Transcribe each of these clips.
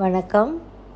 வணக்கம்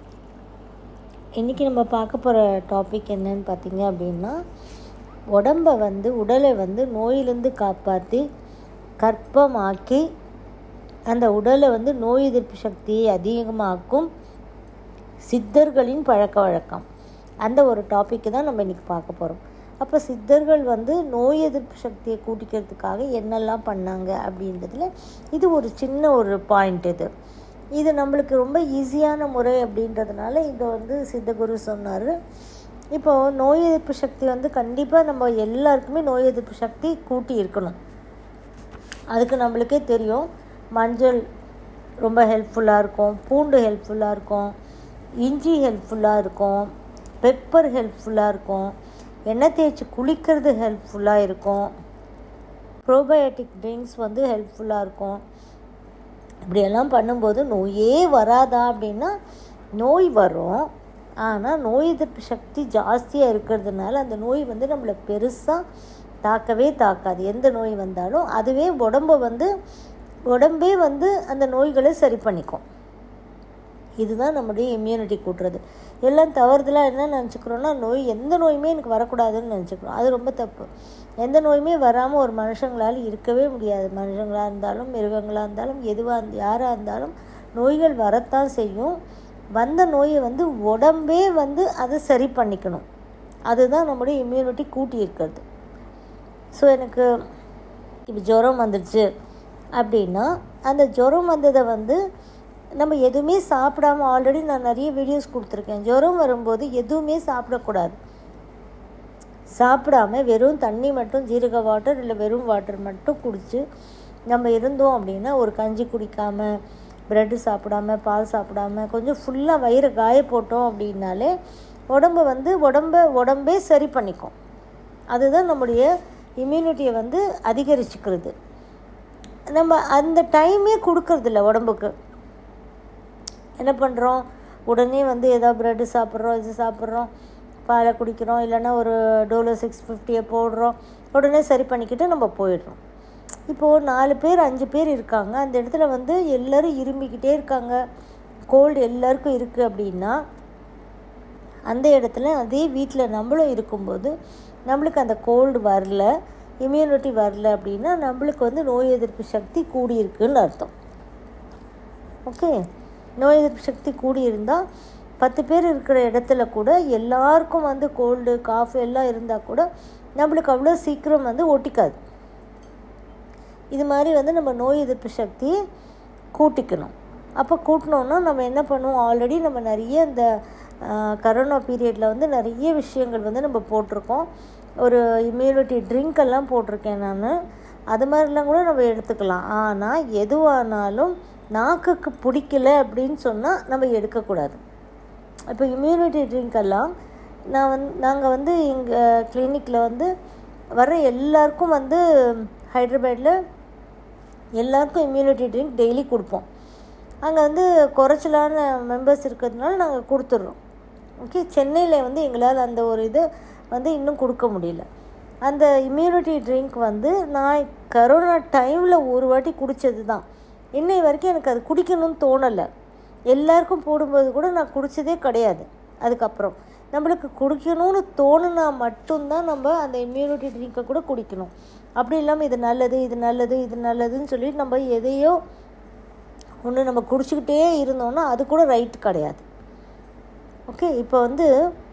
இன்றைக்கி நம்ம பார்க்க போகிற டாபிக் என்னன்னு பார்த்தீங்க அப்படின்னா உடம்பை வந்து உடலை வந்து நோயிலிருந்து காப்பாற்றி கற்பமாக்கி அந்த உடலை வந்து நோய் எதிர்ப்பு சக்தியை அதிகமாக்கும் சித்தர்களின் பழக்க வழக்கம் அந்த ஒரு டாப்பிக்கு தான் நம்ம இன்றைக்கி பார்க்க போகிறோம் அப்போ சித்தர்கள் வந்து நோய் எதிர்ப்பு சக்தியை கூட்டிக்கிறதுக்காக என்னெல்லாம் பண்ணாங்க அப்படின்றதுல இது ஒரு சின்ன ஒரு பாயிண்ட் இது இது நம்மளுக்கு ரொம்ப ஈஸியான முறை அப்படின்றதுனால இதை வந்து சித்தகுரு சொன்னார் இப்போது நோய் எதிர்ப்பு சக்தி வந்து கண்டிப்பாக நம்ம எல்லாருக்குமே நோய் எதிர்ப்பு சக்தி கூட்டி இருக்கணும் அதுக்கு நம்மளுக்கே தெரியும் மஞ்சள் ரொம்ப ஹெல்ப்ஃபுல்லாக இருக்கும் பூண்டு ஹெல்ப்ஃபுல்லாக இருக்கும் இஞ்சி ஹெல்ப்ஃபுல்லாக இருக்கும் பெப்பர் ஹெல்ப்ஃபுல்லாக இருக்கும் எண்ணெய் தேய்ச்சி குளிக்கிறது ஹெல்ப்ஃபுல்லாக இருக்கும் ப்ரோபயோட்டிக் ட்ரிங்க்ஸ் வந்து ஹெல்ப்ஃபுல்லாக இருக்கும் இப்படியெல்லாம் பண்ணும்போது நோயே வராதா அப்படின்னா நோய் வரும் ஆனால் நோய் எதிர்ப்பு சக்தி ஜாஸ்தியாக இருக்கிறதுனால அந்த நோய் வந்து நம்மளை பெருசாக தாக்கவே தாக்காது எந்த நோய் வந்தாலும் அதுவே உடம்பை வந்து உடம்பே வந்து அந்த நோய்களை சரி பண்ணிக்கும் இதுதான் நம்முடைய இம்யூனிட்டி கூட்டுறது எல்லாம் தவறுதலாக என்ன நினச்சிக்கிறோன்னா நோய் எந்த நோயுமே எனக்கு வரக்கூடாதுன்னு நினச்சிக்கிறோம் அது ரொம்ப தப்பு எந்த நோயுமே வராமல் ஒரு மனுஷங்களால் இருக்கவே முடியாது மனுஷங்களாக இருந்தாலும் மிருகங்களாக இருந்தாலும் எதுவாக இருந்து யாராக இருந்தாலும் நோய்கள் வரத்தான் செய்யும் வந்த நோயை வந்து உடம்பே வந்து அதை சரி பண்ணிக்கணும் அதுதான் நம்முடைய இம்யூனிட்டி கூட்டி இருக்கிறது ஸோ எனக்கு இப்போ ஜுரம் வந்துடுச்சு அப்படின்னா அந்த ஜுரம் வந்ததை வந்து நம்ம எதுவுமே சாப்பிடாம ஆல்ரெடி நான் நிறைய வீடியோஸ் கொடுத்துருக்கேன் ஜுரம் வரும்போது எதுவுமே சாப்பிடக்கூடாது சாப்பிடாம வெறும் தண்ணி மட்டும் ஜீரக வாட்டர் இல்லை வெறும் வாட்டர் மட்டும் குடித்து நம்ம இருந்தோம் அப்படின்னா ஒரு கஞ்சி குடிக்காமல் ப்ரெட்டு சாப்பிடாம பால் சாப்பிடாம கொஞ்சம் ஃபுல்லாக வயிறு காய போட்டோம் அப்படின்னாலே உடம்பு வந்து உடம்ப உடம்பே சரி பண்ணிக்கும் அதுதான் நம்முடைய இம்யூனிட்டியை வந்து அதிகரிச்சுக்கிறது நம்ம அந்த டைமே கொடுக்கறதில்ல உடம்புக்கு என்ன பண்ணுறோம் உடனே வந்து ஏதோ ப்ரெட்டு சாப்பிட்றோம் இது சாப்பிட்றோம் பாலை குடிக்கிறோம் இல்லைன்னா ஒரு டோலோ சிக்ஸ் ஃபிஃப்டியை போடுறோம் உடனே சரி பண்ணிக்கிட்டு நம்ம போயிடுறோம் இப்போது நாலு பேர் அஞ்சு பேர் இருக்காங்க அந்த இடத்துல வந்து எல்லோரும் இரும்பிக்கிட்டே இருக்காங்க கோல்டு எல்லாருக்கும் இருக்குது அப்படின்னா அந்த இடத்துல அதே வீட்டில் நம்மளும் இருக்கும்போது நம்மளுக்கு அந்த கோல்டு வரல இம்யூனிட்டி வரல அப்படின்னா நம்மளுக்கு வந்து நோய் எதிர்ப்பு சக்தி கூடியிருக்குன்னு அர்த்தம் ஓகே நோய் எதிர்ப்பு சக்தி கூடியிருந்தால் பத்து பேர் இருக்கிற இடத்துல கூட எல்லாருக்கும் வந்து கோல்டு காஃப் எல்லாம் இருந்தால் கூட நம்மளுக்கு அவ்வளோ சீக்கிரம் வந்து ஒட்டிக்காது இது மாதிரி வந்து நம்ம நோய் எதிர்ப்பு சக்தியை கூட்டிக்கணும் அப்போ கூட்டினோன்னா நம்ம என்ன பண்ணுவோம் ஆல்ரெடி நம்ம நிறைய இந்த கரோனா பீரியடில் வந்து நிறைய விஷயங்கள் வந்து நம்ம போட்டிருக்கோம் ஒரு இம்யூனிட்டி ட்ரிங்க் எல்லாம் போட்டிருக்கேன் நான் அது மாதிரிலாம் கூட நம்ம எடுத்துக்கலாம் ஆனால் எதுவானாலும் நாக்குக்கு பிடிக்கல அப்படின்னு சொன்னால் நம்ம எடுக்கக்கூடாது இப்போ இம்யூனிட்டி ட்ரிங்க் எல்லாம் நான் வந்து நாங்கள் வந்து எங்கள் கிளினிக்கில் வந்து வர எல்லாருக்கும் வந்து ஹைதராபாடில் எல்லாருக்கும் இம்யூனிட்டி ட்ரிங்க் டெய்லி கொடுப்போம் அங்கே வந்து குறைச்சலான மெம்பர்ஸ் இருக்கிறதுனால நாங்கள் கொடுத்துட்றோம் ஓகே சென்னையில் வந்து எங்களால் அந்த ஒரு இது வந்து இன்னும் கொடுக்க முடியல அந்த இம்யூனிட்டி ட்ரிங்க் வந்து நான் கரோனா டைமில் ஒரு வாட்டி குடித்தது தான் இன்னை வரைக்கும் எனக்கு அது குடிக்கணும்னு தோணலை எல்லாருக்கும் போடும்போது கூட நான் குடித்ததே கிடையாது அதுக்கப்புறம் நம்மளுக்கு குடிக்கணும்னு தோணுனா மட்டும்தான் நம்ம அந்த இம்யூனிட்டி ட்ரிங்கை கூட குடிக்கணும் அப்படி இல்லாமல் இது நல்லது இது நல்லது இது நல்லதுன்னு சொல்லி நம்ம எதையோ ஒன்று நம்ம குடிச்சிக்கிட்டே இருந்தோம்னா அது கூட ரைட் கிடையாது ஓகே இப்போ வந்து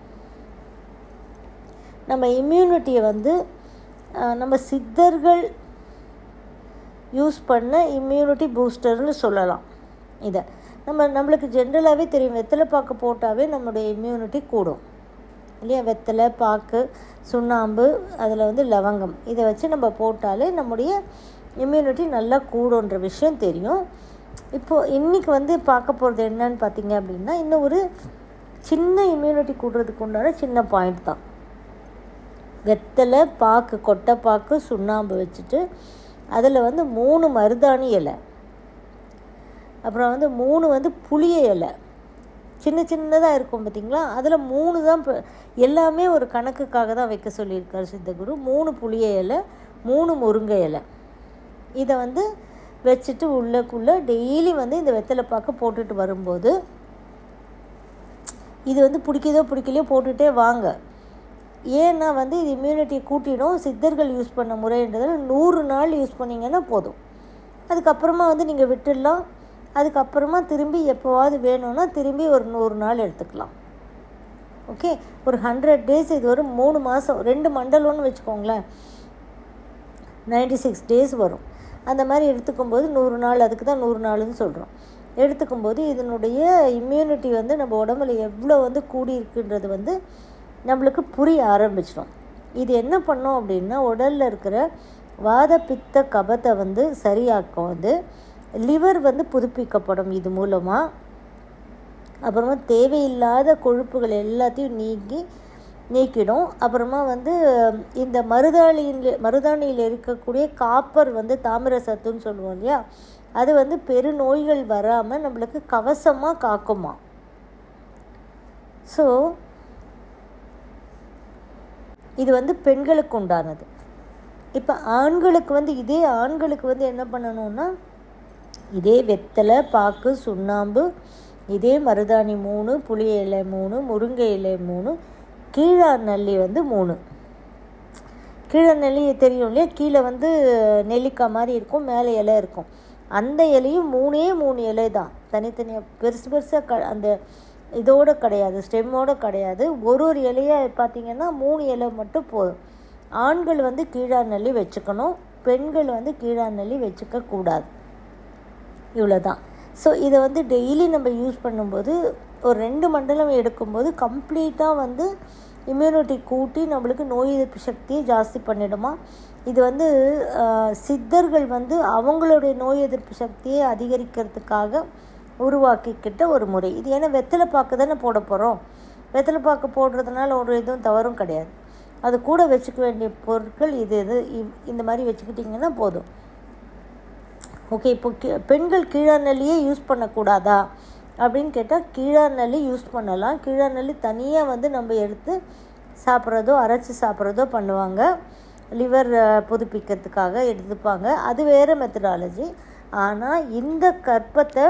நம்ம இம்யூனிட்டியை வந்து நம்ம சித்தர்கள் யூஸ் பண்ண இம்யூனிட்டி பூஸ்டர்னு சொல்லலாம் இதை நம்ம நம்மளுக்கு ஜென்ரலாகவே தெரியும் வெத்தலை பாக்கு போட்டாவே நம்மளுடைய இம்யூனிட்டி கூடும் இல்லையா வெத்தலை பாக்கு சுண்ணாம்பு அதில் வந்து லவங்கம் இதை வச்சு நம்ம போட்டாலே நம்முடைய இம்யூனிட்டி நல்லா கூடுன்ற விஷயம் தெரியும் இப்போது இன்றைக்கி வந்து பார்க்க போகிறது என்னன்னு பார்த்தீங்க அப்படின்னா இன்னும் ஒரு சின்ன இம்யூனிட்டி கூடுறதுக்கு உண்டான சின்ன பாயிண்ட் தான் வெத்தலை பாக்கு கொட்டைப்பாக்கு சுண்ணாம்பு வச்சுட்டு அதில் வந்து மூணு மருதாணி இலை அப்புறம் வந்து மூணு வந்து புளிய இலை சின்ன சின்னதாக இருக்கும் பார்த்திங்களா அதில் மூணு தான் இப்போ எல்லாமே ஒரு கணக்குக்காக தான் வைக்க சொல்லியிருக்காரு சித்தகுரு மூணு புளிய இலை மூணு முருங்கை இலை இதை வந்து வச்சுட்டு உள்ளக்குள்ளே டெய்லி வந்து இந்த வெத்தலை பாக்கு போட்டுட்டு வரும்போது இது வந்து பிடிக்குதோ பிடிக்கலையோ போட்டுகிட்டே வாங்க ஏன்னா வந்து இது இம்யூனிட்டியை கூட்டிடும் சித்தர்கள் யூஸ் பண்ண முறைன்றதில் நூறு நாள் யூஸ் பண்ணிங்கன்னா போதும் அதுக்கப்புறமா வந்து நீங்கள் விட்டுடலாம் அதுக்கப்புறமா திரும்பி எப்போவாவது வேணும்னா திரும்பி ஒரு நூறு நாள் எடுத்துக்கலாம் ஓகே ஒரு ஹண்ட்ரட் டேஸ் இது ஒரு மூணு மாதம் ரெண்டு மண்டலம்னு வச்சுக்கோங்களேன் நைன்டி சிக்ஸ் டேஸ் வரும் அந்த மாதிரி எடுத்துக்கும்போது நூறு நாள் அதுக்கு தான் நூறு நாள்னு சொல்கிறோம் எடுத்துக்கும்போது இதனுடைய இம்யூனிட்டி வந்து நம்ம உடம்புல எவ்வளோ வந்து கூடி இருக்குன்றது வந்து நம்மளுக்கு புரிய ஆரம்பிச்சிடும் இது என்ன பண்ணோம் அப்படின்னா உடலில் இருக்கிற வாத பித்த கபத்தை வந்து சரியாக்கும் வந்து லிவர் வந்து புதுப்பிக்கப்படும் இது மூலமாக அப்புறமா தேவையில்லாத கொழுப்புகள் எல்லாத்தையும் நீக்கி நீக்கிடும் அப்புறமா வந்து இந்த மருதாணியில் மருதாணியில் இருக்கக்கூடிய காப்பர் வந்து தாமிர சத்துன்னு சொல்லுவோம் இல்லையா அது வந்து பெருநோய்கள் வராமல் நம்மளுக்கு கவசமாக காக்குமா ஸோ இது வந்து பெண்களுக்கு உண்டானது இப்போ ஆண்களுக்கு வந்து இதே ஆண்களுக்கு வந்து என்ன பண்ணணும்னா இதே வெத்தலை பாக்கு சுண்ணாம்பு இதே மருதாணி மூணு புளி இலை மூணு முருங்கை இலை மூணு கீழா நல்லி வந்து மூணு கீழே நெல்லி தெரியும் இல்லையா கீழே வந்து நெல்லிக்காய் மாதிரி இருக்கும் மேலே இலை இருக்கும் அந்த இலையும் மூணே மூணு இலை தான் தனித்தனியாக பெருசு பெருசாக க அந்த இதோடு கிடையாது ஸ்டெம்மோடு கிடையாது ஒரு ஒரு இலையாக பார்த்திங்கன்னா மூணு இலை மட்டும் போதும் ஆண்கள் வந்து கீழா நெல்லி வச்சுக்கணும் பெண்கள் வந்து கீழா நெல்லி வச்சுக்க கூடாது இவ்வளோ தான் ஸோ இதை வந்து டெய்லி நம்ம யூஸ் பண்ணும்போது ஒரு ரெண்டு மண்டலம் எடுக்கும்போது கம்ப்ளீட்டாக வந்து இம்யூனிட்டி கூட்டி நம்மளுக்கு நோய் எதிர்ப்பு சக்தியை ஜாஸ்தி பண்ணிடுமா இது வந்து சித்தர்கள் வந்து அவங்களுடைய நோய் எதிர்ப்பு சக்தியை அதிகரிக்கிறதுக்காக உருவாக்கிக்கிட்ட ஒரு முறை இது ஏன்னா வெத்தலை பாக்கு தானே போட போகிறோம் வெத்தலை பாக்கு போடுறதுனால ஒரு இதுவும் தவறும் கிடையாது அது கூட வச்சுக்க வேண்டிய பொருட்கள் இது இது இந்த மாதிரி வச்சுக்கிட்டிங்கன்னா போதும் ஓகே இப்போ பெண்கள் கீழாநெல்லியே யூஸ் பண்ணக்கூடாதா அப்படின்னு கேட்டால் கீழாநெல்லி யூஸ் பண்ணலாம் கீழாநெல்லி தனியாக வந்து நம்ம எடுத்து சாப்பிட்றதோ அரைச்சி சாப்பிட்றதோ பண்ணுவாங்க லிவர் புதுப்பிக்கிறதுக்காக எடுத்துப்பாங்க அது வேறு மெத்தடாலஜி ஆனால் இந்த கற்பத்தை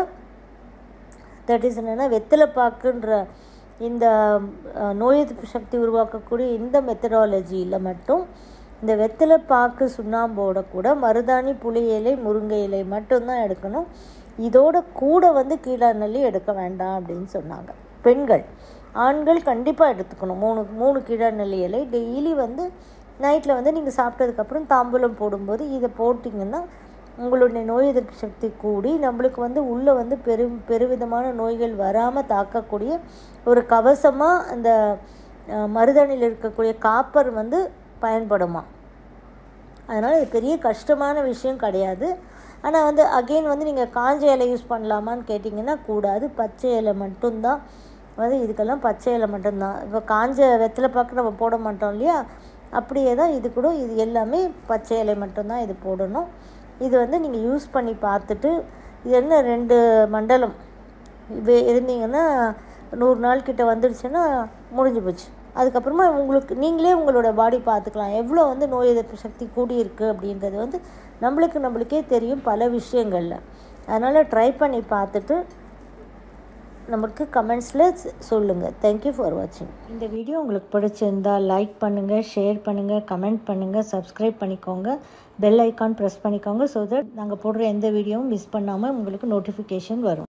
தட் இஸ் என்னென்னா வெத்தலை பாக்குன்ற இந்த நோய் எதிர்ப்பு சக்தி உருவாக்கக்கூடிய இந்த மெத்தடாலஜியில் மட்டும் இந்த வெத்தலை பாக்கு சுண்ணாம்போட கூட மருதாணி புளி இலை முருங்கை இலை மட்டும்தான் எடுக்கணும் இதோட கூட வந்து கீழாநெல்லி எடுக்க வேண்டாம் அப்படின்னு சொன்னாங்க பெண்கள் ஆண்கள் கண்டிப்பாக எடுத்துக்கணும் மூணு மூணு கீழாநெல்லி இலை டெய்லி வந்து நைட்டில் வந்து நீங்கள் சாப்பிட்டதுக்கப்புறம் தாம்பூலம் போடும்போது இதை போட்டிங்கன்னா உங்களுடைய நோய் எதிர்ப்பு சக்தி கூடி நம்மளுக்கு வந்து உள்ளே வந்து பெரு பெருவிதமான நோய்கள் வராமல் தாக்கக்கூடிய ஒரு கவசமாக அந்த மருதாணியில் இருக்கக்கூடிய காப்பர் வந்து பயன்படுமா அதனால் இது பெரிய கஷ்டமான விஷயம் கிடையாது ஆனால் வந்து அகெயின் வந்து நீங்கள் காஞ்ச இலை யூஸ் பண்ணலாமான்னு கேட்டிங்கன்னா கூடாது பச்சை இலை மட்டும்தான் வந்து இதுக்கெல்லாம் பச்சை இலை மட்டும்தான் இப்போ காஞ்ச வெத்தலை பாக்கு நம்ம போட மாட்டோம் இல்லையா அப்படியே தான் இது கூட இது எல்லாமே பச்சை இலை மட்டும்தான் இது போடணும் இது வந்து நீங்கள் யூஸ் பண்ணி பார்த்துட்டு இது என்ன ரெண்டு மண்டலம் இது இருந்தீங்கன்னா நூறு நாள் கிட்ட வந்துடுச்சுன்னா முடிஞ்சு போச்சு அதுக்கப்புறமா உங்களுக்கு நீங்களே உங்களோட பாடி பார்த்துக்கலாம் எவ்வளோ வந்து நோய் எதிர்ப்பு சக்தி கூடியிருக்கு அப்படின்றது வந்து நம்மளுக்கு நம்மளுக்கே தெரியும் பல விஷயங்களில் அதனால் ட்ரை பண்ணி பார்த்துட்டு நமக்கு கமெண்ட்ஸில் சொல்லுங்கள் தேங்க்யூ ஃபார் வாட்சிங் இந்த வீடியோ உங்களுக்கு பிடிச்சிருந்தா லைக் பண்ணுங்கள் ஷேர் பண்ணுங்கள் கமெண்ட் பண்ணுங்கள் சப்ஸ்கிரைப் பண்ணிக்கோங்க பெல் ஐக்கான் ப்ரெஸ் பண்ணிக்கோங்க ஸோ தட் நாங்கள் போடுற எந்த வீடியோவும் மிஸ் பண்ணாமல் உங்களுக்கு நோட்டிஃபிகேஷன் வரும்